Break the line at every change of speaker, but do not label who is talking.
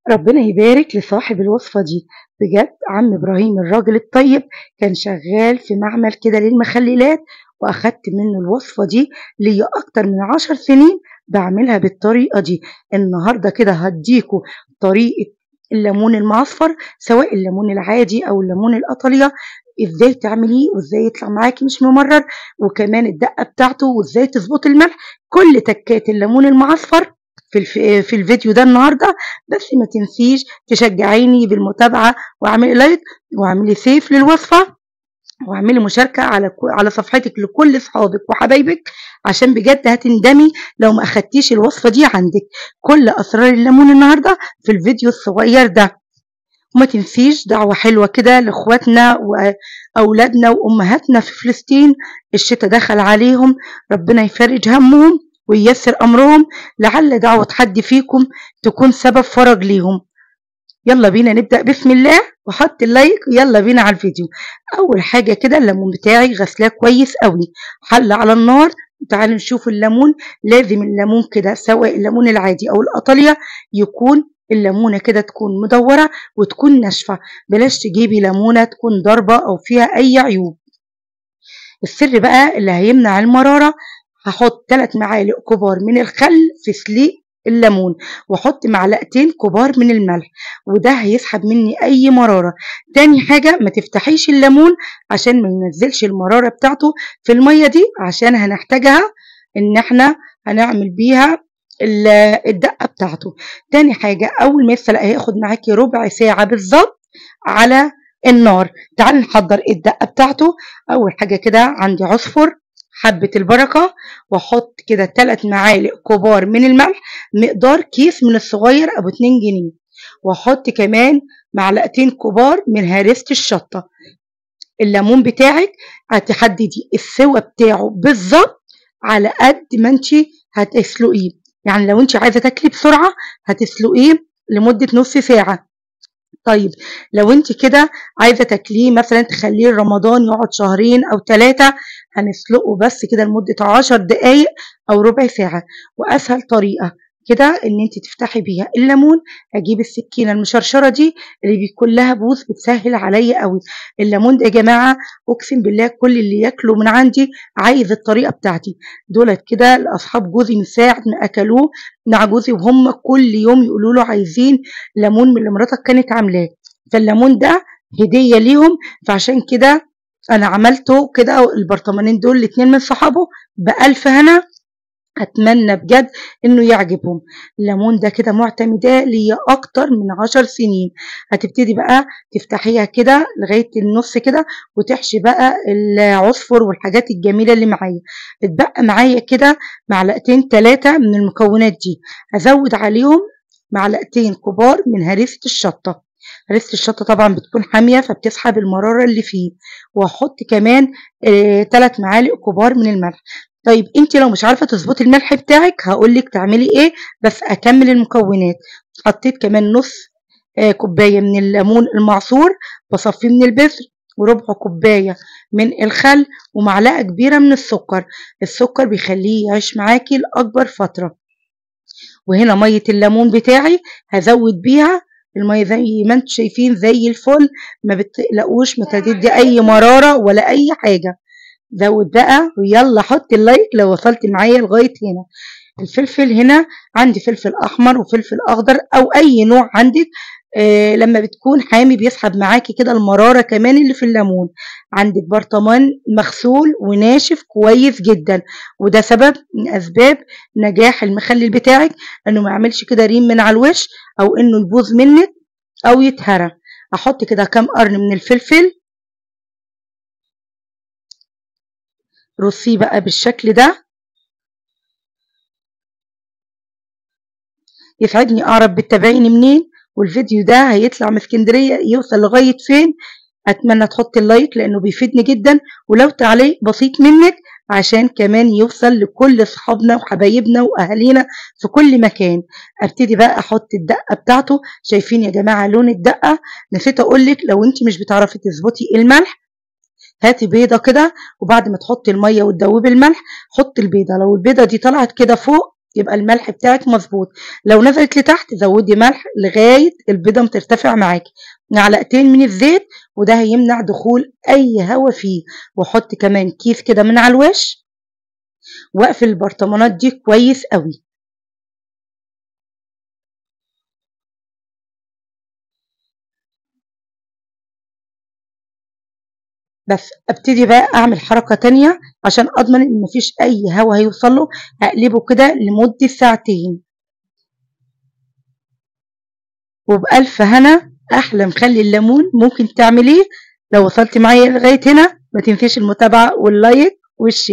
ربنا يبارك لصاحب الوصفة دي بجد عم إبراهيم الراجل الطيب كان شغال في معمل كده للمخللات وأخدت منه الوصفة دي ليا أكتر من عشر سنين بعملها بالطريقة دي النهاردة كده هديكوا طريقة الليمون المعصفر سواء الليمون العادي أو الليمون القطلية ازاي تعمليه وازاي يطلع معاكي مش ممرر وكمان الدقة بتاعته وازاي تظبط الملح كل تكات الليمون المعصفر في الف... في الفيديو ده النهارده بس ما تنسيش تشجعيني بالمتابعه واعملي لايك واعملي سيف للوصفه واعملي مشاركه على على صفحتك لكل اصحابك وحبايبك عشان بجد هتندمي لو ما اخدتيش الوصفه دي عندك كل اسرار الليمون النهارده في الفيديو الصغير ده وما تنسيش دعوة حلوة كده لاخواتنا واولادنا وامهاتنا في فلسطين الشتاء دخل عليهم ربنا يفرج همهم وييسر أمرهم لعل دعوة حد فيكم تكون سبب فرج ليهم يلا بينا نبدأ بسم الله وحط اللايك ويلا بينا على الفيديو أول حاجة كده الليمون بتاعي غسلاه كويس قوي حل على النار تعالوا نشوف الليمون لازم الليمون كده سواء الليمون العادي أو القطلية يكون الليمونة كده تكون مدورة وتكون ناشفة بلاش تجيبي ليمونة تكون ضربة أو فيها أي عيوب السر بقى اللي هيمنع المرارة هحط 3 معالق كبار من الخل في سليق الليمون واحط معلقتين كبار من الملح وده هيسحب مني اي مراره تاني حاجه ما تفتحيش الليمون عشان ما ينزلش المراره بتاعته في الميه دي عشان هنحتاجها ان احنا هنعمل بيها الدقه بتاعته تاني حاجه اول ما يسلق هياخد معاكي ربع ساعه بالظبط على النار تعالي نحضر الدقه بتاعته اول حاجه كده عندي عصفر حبة البركة واحط كده تلات معالق كبار من الملح مقدار كيس من الصغير ابو 2 جنيه واحط كمان معلقتين كبار من هريسة الشطة الليمون بتاعك هتحددي السوا بتاعه بالظبط على قد ما انت هتسلقيه يعني لو انت عايزه تاكلي بسرعه هتسلقيه لمده نص ساعه طيب لو انت كده عايزه تاكليه مثلا تخليه رمضان يقعد شهرين او ثلاثه هنسلقه بس كده لمده عشر دقايق او ربع ساعه واسهل طريقه كده ان انت تفتحي بيها الليمون اجيب السكينه المشرشره دي اللي بيكون لها بوز بتسهل عليا قوي الليمون ده يا جماعه اقسم بالله كل اللي ياكلوا من عندي عايز الطريقه بتاعتي دولت كده لاصحاب جوزي من ساعه ما اكلوه مع جوزي وهم كل يوم يقولوا له عايزين ليمون من اللي مراتك كانت عاملاه فالليمون ده هديه ليهم فعشان كده انا عملته كده البرطمانين دول الاتنين من صحابه بألف هنا اتمنى بجد انه يعجبهم الليمون ده كده معتمداه ليا اكتر من عشر سنين هتبتدي بقى تفتحيها كده لغايه النص كده وتحشي بقى العصفر والحاجات الجميله اللي معايا اتبقى معايا كده معلقتين ثلاثه من المكونات دي هزود عليهم معلقتين كبار من هريسه الشطه هريسه الشطه طبعا بتكون حاميه فبتسحب المراره اللي فيه واحط كمان ثلاث آه معالق كبار من الملح طيب انت لو مش عارفه تظبطي الملح بتاعك هقولك تعملي ايه بس اكمل المكونات حطيت كمان نص آه كوبايه من الليمون المعصور بصفيه من البذر وربع كوبايه من الخل ومعلقه كبيره من السكر السكر بيخليه يعيش معاكي لاكبر فتره وهنا ميه الليمون بتاعي هزود بيها الميه زي ما انتم شايفين زي الفل ما بتقلقوش ما تدي اي مراره ولا اي حاجه زود بقى ويلا حط اللايك لو وصلت معايا لغايه هنا الفلفل هنا عندي فلفل احمر وفلفل اخضر او اي نوع عندك آه لما بتكون حامي بيسحب معاكي كده المراره كمان اللي في الليمون عندك برطمان مغسول وناشف كويس جدا وده سبب من اسباب نجاح المخلل بتاعك انه ما يعملش كده ريم من على الوش او انه يبوظ منك او يتهرى احط كده كام قرن من الفلفل رصيه بقى بالشكل ده يسعدني اعرف بتتابعيني منين والفيديو ده هيطلع من اسكندريه يوصل لغايه فين اتمنى تحط اللايك لانه بيفيدني جدا ولو تعليق بسيط منك عشان كمان يوصل لكل اصحابنا وحبايبنا واهالينا في كل مكان ابتدي بقى احط الدقه بتاعته شايفين يا جماعه لون الدقه نسيت اقول لك لو انت مش بتعرفي تظبطي الملح هاتي بيضه كده وبعد ما تحطي الميه وتدوبي الملح حطي البيضه لو البيضه دي طلعت كده فوق يبقى الملح بتاعك مظبوط لو نزلت لتحت زودي ملح لغاية البيضة ما ترتفع معاكي معلقتين من الزيت وده هيمنع دخول اي هوا فيه وحط كمان كيس كده من على الوش واقفل البرطمانات دي كويس قوي بس ابتدي بقى اعمل حركة تانية عشان اضمن ان مفيش اي هوا هيوصله اقلبه كده لمدة ساعتين وبألف هنا احلى مخلي الليمون ممكن تعمليه لو وصلتي معايا لغاية هنا ما تنسيش المتابعة واللايك والشير